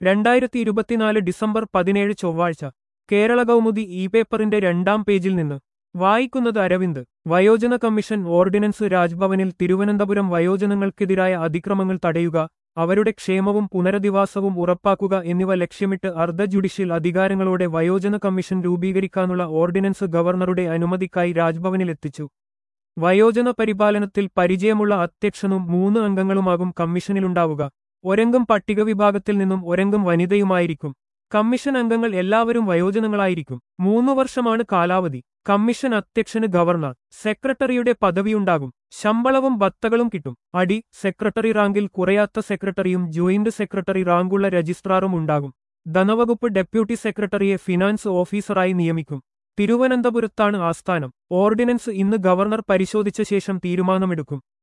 രണ്ടായിരത്തി ഇരുപത്തിനാല് ഡിസംബർ പതിനേഴ് ചൊവ്വാഴ്ച കേരള കൗമുദി ഇ പേപ്പറിന്റെ രണ്ടാം പേജിൽ നിന്ന് വായിക്കുന്നത് അരവിന്ദ് വയോജന കമ്മീഷൻ ഓർഡിനൻസ് രാജ്ഭവനിൽ തിരുവനന്തപുരം വയോജനങ്ങൾക്കെതിരായ അതിക്രമങ്ങൾ തടയുക അവരുടെ ക്ഷേമവും പുനരധിവാസവും ഉറപ്പാക്കുക എന്നിവ ലക്ഷ്യമിട്ട് അർദ്ധ ജുഡീഷ്യൽ അധികാരങ്ങളോടെ വയോജന കമ്മീഷൻ രൂപീകരിക്കാനുള്ള ഓർഡിനൻസ് ഗവർണറുടെ അനുമതിക്കായി രാജ്ഭവനിലെത്തിച്ചു വയോജന പരിപാലനത്തിൽ പരിചയമുള്ള അധ്യക്ഷനും മൂന്ന് അംഗങ്ങളുമാകും കമ്മീഷനിലുണ്ടാവുക ഒരംഗം പട്ടിക വിഭാഗത്തിൽ നിന്നും ഒരംഗം വനിതയുമായിരിക്കും കമ്മീഷൻ അംഗങ്ങൾ എല്ലാവരും വയോജനങ്ങളായിരിക്കും മൂന്നു വർഷമാണ് കാലാവധി കമ്മീഷൻ അധ്യക്ഷന് ഗവർണർ സെക്രട്ടറിയുടെ പദവിയുണ്ടാകും ശമ്പളവും ഭത്തകളും കിട്ടും അടി സെക്രട്ടറി റാങ്കിൽ കുറയാത്ത സെക്രട്ടറിയും ജോയിന്റ് സെക്രട്ടറി റാങ്കുള്ള രജിസ്ട്രാറും ഉണ്ടാകും ധനവകുപ്പ് ഡെപ്യൂട്ടി സെക്രട്ടറിയെ ഫിനാൻസ് ഓഫീസറായി നിയമിക്കും തിരുവനന്തപുരത്താണ് ആസ്ഥാനം ഓർഡിനൻസ് ഇന്ന് ഗവർണർ പരിശോധിച്ച ശേഷം തീരുമാനമെടുക്കും